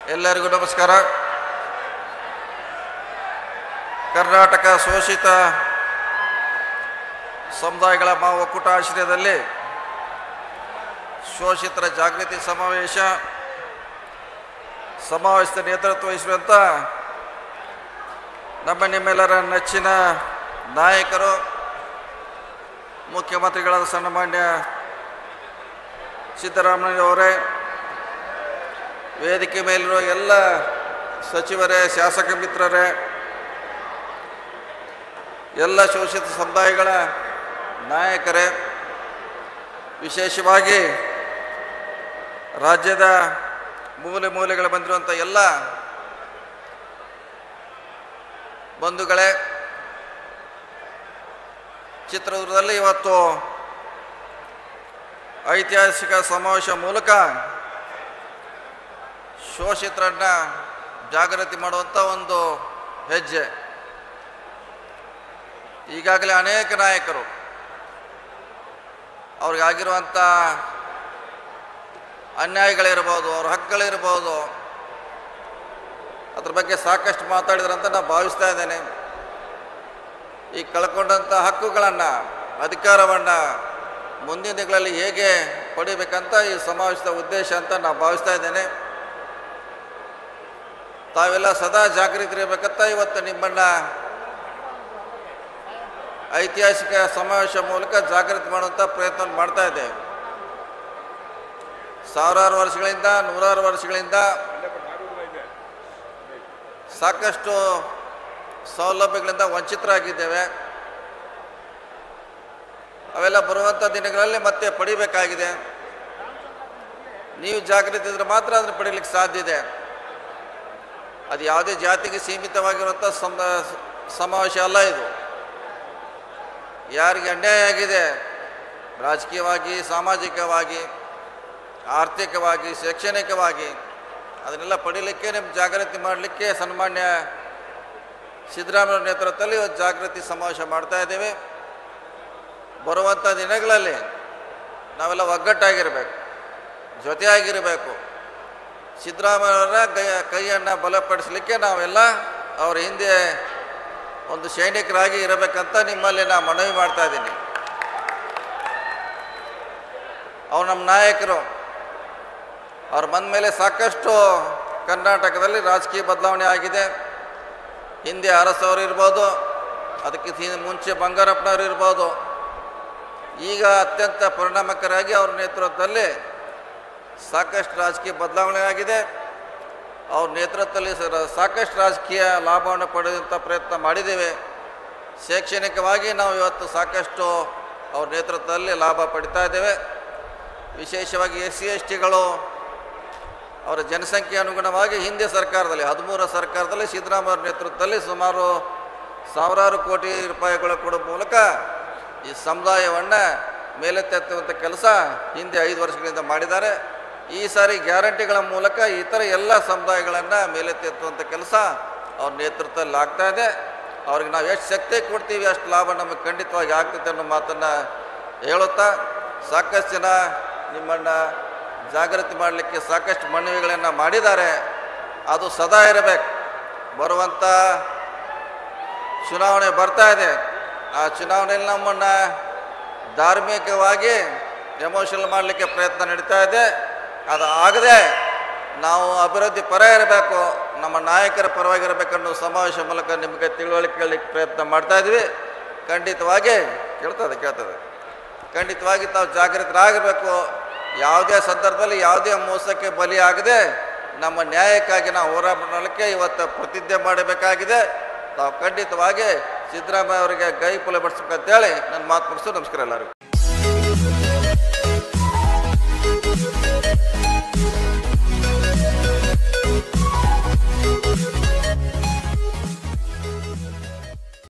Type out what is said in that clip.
ಎಲ್ಲರಿಗೂ ನಮಸ್ಕಾರ ಕರ್ನಾಟಕ ಶೋಷಿತ ಸಮುದಾಯಗಳ ಮಾ ಒಕ್ಕೂಟ ಆಶ್ರಯದಲ್ಲಿ ಶೋಷಿತರ ಜಾಗೃತಿ ಸಮಾವೇಶ ಸಮಾವೇಶದ ನೇತೃತ್ವ ವಹಿಸುವಂಥ ನಮ್ಮ ನಿಮ್ಮೆಲ್ಲರ ನೆಚ್ಚಿನ ನಾಯಕರು ಮುಖ್ಯಮಂತ್ರಿಗಳಾದ ಸನ್ಮಾನ್ಯ ಸಿದ್ದರಾಮಯ್ಯವರೇ ವೇದಿಕೆ ಮೇಲಿರುವ ಎಲ್ಲ ಸಚಿವರೇ ಶಾಸಕ ಮಿತ್ರರೇ ಎಲ್ಲ ಶೋಷಿತ ಸಮುದಾಯಗಳ ನಾಯಕರೇ ವಿಶೇಷವಾಗಿ ರಾಜ್ಯದ ಮೂಲೆ ಮೂಲೆಗಳು ಬಂದಿರುವಂಥ ಎಲ್ಲ ಬಂಧುಗಳೇ ಚಿತ್ರದುರ್ಗದಲ್ಲಿ ಇವತ್ತು ಐತಿಹಾಸಿಕ ಸಮಾವೇಶ ಮೂಲಕ ಶೋಷಿತರನ್ನ ಜಾಗೃತಿ ಮಾಡುವಂಥ ಒಂದು ಹೆಜ್ಜೆ ಈಗಾಗಲೇ ಅನೇಕ ನಾಯಕರು ಅವ್ರಿಗಾಗಿರುವಂಥ ಅನ್ಯಾಯಗಳಿರ್ಬೋದು ಅವ್ರ ಹಕ್ಕುಗಳಿರ್ಬೋದು ಅದ್ರ ಬಗ್ಗೆ ಸಾಕಷ್ಟು ಮಾತಾಡಿದ್ರಂತ ನಾನು ಭಾವಿಸ್ತಾ ಇದ್ದೇನೆ ಈ ಕಳ್ಕೊಂಡಂಥ ಹಕ್ಕುಗಳನ್ನು ಅಧಿಕಾರವನ್ನು ಮುಂದಿನ ದಿನಗಳಲ್ಲಿ ಹೇಗೆ ಪಡಿಬೇಕಂತ ಈ ಸಮಾವೇಶದ ಉದ್ದೇಶ ಅಂತ ನಾನು ಭಾವಿಸ್ತಾ ಇದ್ದೇನೆ ತಾವೆಲ್ಲ ಸದಾ ಜಾಗೃತರಿರ್ಬೇಕಂತ ಇವತ್ತು ನಿಮ್ಮನ್ನು ಐತಿಹಾಸಿಕ ಸಮಾವೇಶ ಮೂಲಕ ಜಾಗೃತಿ ಮಾಡುವಂಥ ಪ್ರಯತ್ನ ಮಾಡ್ತಾ ಇದ್ದೇವೆ ಸಾವಿರಾರು ವರ್ಷಗಳಿಂದ ನೂರಾರು ವರ್ಷಗಳಿಂದ ಸಾಕಷ್ಟು ಸೌಲಭ್ಯಗಳಿಂದ ವಂಚಿತರಾಗಿದ್ದೇವೆ ಅವೆಲ್ಲ ಬರುವಂಥ ದಿನಗಳಲ್ಲಿ ಮತ್ತೆ ಪಡಿಬೇಕಾಗಿದೆ ನೀವು ಜಾಗೃತಿ ಇದ್ರೆ ಮಾತ್ರ ಅದನ್ನು ಪಡೀಲಿಕ್ಕೆ ಸಾಧ್ಯ ಇದೆ ಅದು ಯಾವುದೇ ಜಾತಿಗೆ ಸೀಮಿತವಾಗಿರುವಂಥ ಸಮ ಸಮಾವೇಶ ಅಲ್ಲ ಇದು ಯಾರಿಗೆ ಅನ್ಯಾಯ ಆಗಿದೆ ರಾಜಕೀಯವಾಗಿ ಸಾಮಾಜಿಕವಾಗಿ ಆರ್ಥಿಕವಾಗಿ ಶೈಕ್ಷಣಿಕವಾಗಿ ಅದನ್ನೆಲ್ಲ ಪಡೀಲಿಕ್ಕೆ ನಿಮ್ಮ ಜಾಗೃತಿ ಮಾಡಲಿಕ್ಕೆ ಸನ್ಮಾನ್ಯ ಸಿದ್ದರಾಮಯ್ಯ ನೇತೃತ್ವದಲ್ಲಿ ಇವತ್ತು ಜಾಗೃತಿ ಸಮಾವೇಶ ಮಾಡ್ತಾ ಇದ್ದೇವೆ ಬರುವಂಥ ದಿನಗಳಲ್ಲಿ ನಾವೆಲ್ಲ ಒಗ್ಗಟ್ಟಾಗಿರಬೇಕು ಜೊತೆಯಾಗಿರಬೇಕು ಸಿದ್ದರಾಮಯ್ಯವರ ಕೈ ಕೈಯನ್ನು ಬಲಪಡಿಸಲಿಕ್ಕೆ ನಾವೆಲ್ಲ ಅವರ ಹಿಂದೆ ಒಂದು ಸೈನಿಕರಾಗಿ ಇರಬೇಕಂತ ನಿಮ್ಮಲ್ಲಿ ನಾನು ಮನವಿ ಮಾಡ್ತಾ ಇದ್ದೀನಿ ಅವ್ರು ನಮ್ಮ ನಾಯಕರು ಅವ್ರು ಬಂದ ಮೇಲೆ ಸಾಕಷ್ಟು ಕರ್ನಾಟಕದಲ್ಲಿ ರಾಜಕೀಯ ಬದಲಾವಣೆ ಆಗಿದೆ ಹಿಂದೆ ಅರಸವರು ಇರ್ಬೋದು ಅದಕ್ಕೆ ಹಿ- ಮುಂಚೆ ಬಂಗಾರಪ್ಪನವರು ಇರ್ಬೋದು ಈಗ ಅತ್ಯಂತ ಪರಿಣಾಮಕಾರಿಯಾಗಿ ಅವ್ರ ನೇತೃತ್ವದಲ್ಲಿ ಸಾಕಷ್ಟು ರಾಜಕೀಯ ಬದಲಾವಣೆ ಆಗಿದೆ ಅವ್ರ ನೇತೃತ್ವದಲ್ಲಿ ಸ- ಸಾಕಷ್ಟು ರಾಜಕೀಯ ಲಾಭವನ್ನು ಪಡೆಯುವಂಥ ಪ್ರಯತ್ನ ಮಾಡಿದ್ದೇವೆ ಶೈಕ್ಷಣಿಕವಾಗಿ ನಾವು ಇವತ್ತು ಸಾಕಷ್ಟು ಅವ್ರ ನೇತೃತ್ವದಲ್ಲಿ ಲಾಭ ಪಡಿತಾ ಇದ್ದೇವೆ ವಿಶೇಷವಾಗಿ ಎಸ್ ಸಿ ಎಸ್ ಟಿಗಳು ಅವರ ಜನಸಂಖ್ಯೆ ಅನುಗುಣವಾಗಿ ಹಿಂದೆ ಸರ್ಕಾರದಲ್ಲಿ ಹದಿಮೂರ ಸರ್ಕಾರದಲ್ಲಿ ಸಿದ್ದರಾಮಯ್ಯ ನೇತೃತ್ವದಲ್ಲಿ ಸುಮಾರು ಸಾವಿರಾರು ಕೋಟಿ ರೂಪಾಯಿಗಳ ಕೊಡೋ ಮೂಲಕ ಈ ಸಮುದಾಯವನ್ನು ಮೇಲೆತ್ತೆತ್ತುವಂಥ ಕೆಲಸ ಹಿಂದೆ ಐದು ವರ್ಷಗಳಿಂದ ಮಾಡಿದ್ದಾರೆ ಈ ಸಾರಿ ಗ್ಯಾರಂಟಿಗಳ ಮೂಲಕ ಇತರ ಎಲ್ಲ ಸಮುದಾಯಗಳನ್ನು ಮೇಲೆತ್ತೆತ್ತುವಂಥ ಕೆಲಸ ಅವ್ರ ನೇತೃತ್ವದಲ್ಲಿ ಆಗ್ತಾ ಇದೆ ಅವ್ರಿಗೆ ನಾವು ಎಷ್ಟು ಶಕ್ತಿ ಕೊಡ್ತೀವಿ ಅಷ್ಟು ಲಾಭ ನಮಗೆ ಖಂಡಿತವಾಗಿ ಆಗ್ತೈತೆ ಅನ್ನೋ ಮಾತನ್ನು ಹೇಳುತ್ತಾ ಸಾಕಷ್ಟು ಜನ ನಿಮ್ಮನ್ನು ಜಾಗೃತಿ ಮಾಡಲಿಕ್ಕೆ ಸಾಕಷ್ಟು ಮನವಿಗಳನ್ನು ಮಾಡಿದ್ದಾರೆ ಅದು ಸದಾ ಇರಬೇಕು ಬರುವಂಥ ಚುನಾವಣೆ ಬರ್ತಾ ಇದೆ ಆ ಚುನಾವಣೆಯಲ್ಲಿ ನಮ್ಮನ್ನು ಧಾರ್ಮಿಕವಾಗಿ ಎಮೋಷನಲ್ ಮಾಡಲಿಕ್ಕೆ ಪ್ರಯತ್ನ ನಡೀತಾ ಇದೆ ಅದು ಆಗದೆ ನಾವು ಅಭಿವೃದ್ಧಿ ಪರ ಇರಬೇಕು ನಮ್ಮ ನಾಯಕರ ಪರವಾಗಿರಬೇಕನ್ನೋ ಸಮಾವೇಶ ಮೂಲಕ ನಿಮಗೆ ತಿಳುವಳಿಕೆ ಕೇಳಲಿಕ್ಕೆ ಪ್ರಯತ್ನ ಮಾಡ್ತಾ ಇದ್ವಿ ಖಂಡಿತವಾಗಿ ಕೇಳ್ತದೆ ಕೇಳ್ತದೆ ಖಂಡಿತವಾಗಿ ತಾವು ಜಾಗೃತರಾಗಿರಬೇಕು ಯಾವುದೇ ಸಂದರ್ಭದಲ್ಲಿ ಯಾವುದೇ ಮೋಸಕ್ಕೆ ಬಲಿಯಾಗದೆ ನಮ್ಮ ನ್ಯಾಯಕ್ಕಾಗಿ ನಾವು ಹೋರಾಟ ಮಾಡಲಿಕ್ಕೆ ಇವತ್ತು ಪ್ರತಿಜ್ಞೆ ಮಾಡಬೇಕಾಗಿದೆ ತಾವು ಖಂಡಿತವಾಗಿ ಸಿದ್ದರಾಮಯ್ಯ ಅವರಿಗೆ ಕೈ ಪುಲ ಬಡಿಸ್ಬೇಕಂತೇಳಿ ನನ್ನ ಮಾತು ಮುಗಿಸು ನಮಸ್ಕಾರ ಎಲ್ಲರಿಗೂ